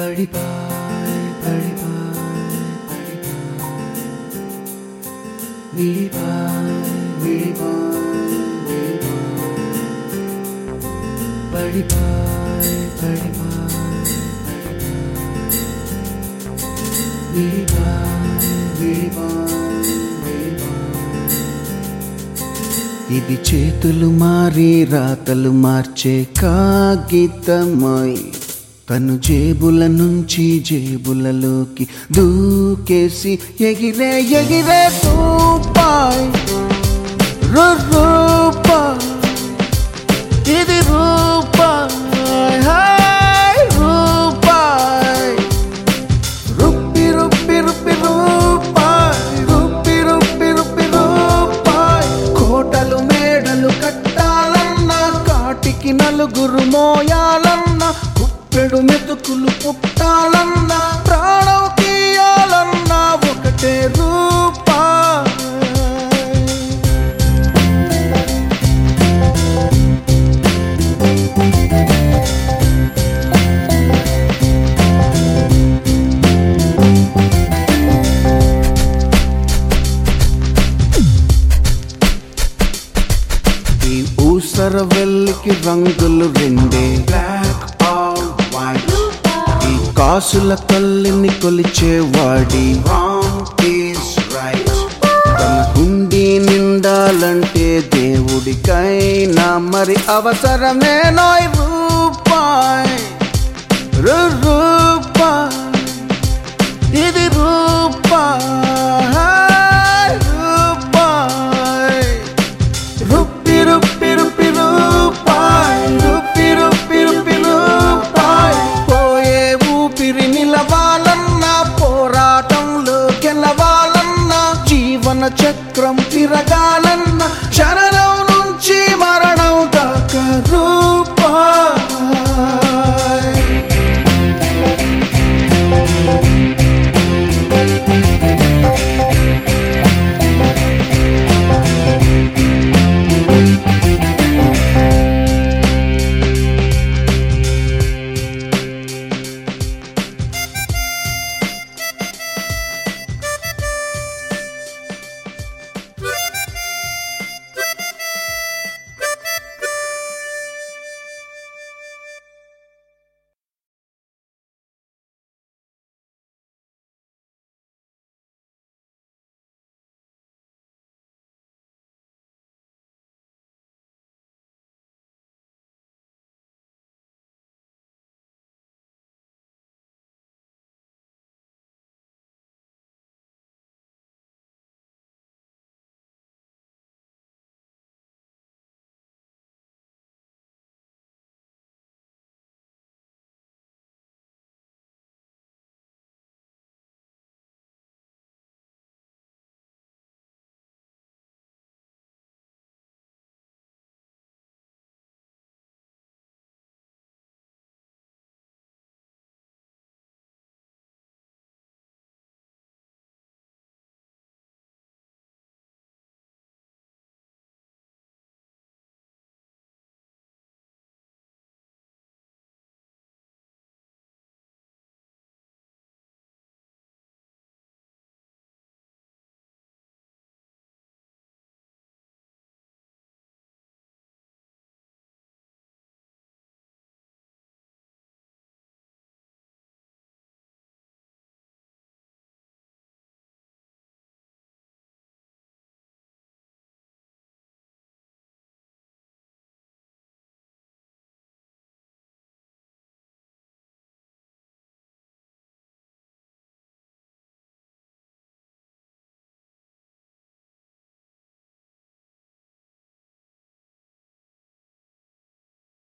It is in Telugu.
పడిపాయ్ పడిపాయ్ పడిపాయ్ విడిపాయ్ విడిపాయ్ విడిపాయ్ పడిపాయ్ పడిపాయ్ విడిపాయ్ విడిపాయ్ విడిపాయ్ ఇది చేతులు మారి రాతలు మార్చే కాగితమై తను జేబుల నుంచి జేబులలోకి దూకేసి ఎగిరే ఎగిరే రూపాయ్ రు రూపాయ్ ఇది రూపాయ్ హాయ్ రూపాయ్ రుప్పి రుప్పి రుప్పి రూపాయ్ రుప్పి రుప్పి రుప్పి రూపాయ్ కోటలు మేడలు కట్టాలన్నా కాటికి నలుగురు మోయాలన్నా కుప్పెడు మెతుకులు పుట్టాలన్నా ప్రాణం తీయాలన్నా ఒకటే రూపాయ్ ఈ ఊసర వెల్లికి రంగులు రెండే బ్లాక్ ఆర్ వైట్ ఈ కాసుల కళ్ళని కొలిచేవాడి రాంగ్ ఈస్ రైట్ తన హుండీ నిండాలంటే దేవుడికైనా మరి అవసరమే నోయ్ రూపాయ్ రు రూపాయ్ ఇది రూపాయ్ రూపాయ్ రుప్పి రుప్పి రుప్పి రూపాయ్ రుప్పి రుప్పి రుప్పి రూపాయ్ పోయే ఊపిరి నిలవాలన్నా పోరాటంలో గెలవాలన్నా జీవన చక్రం తిరగా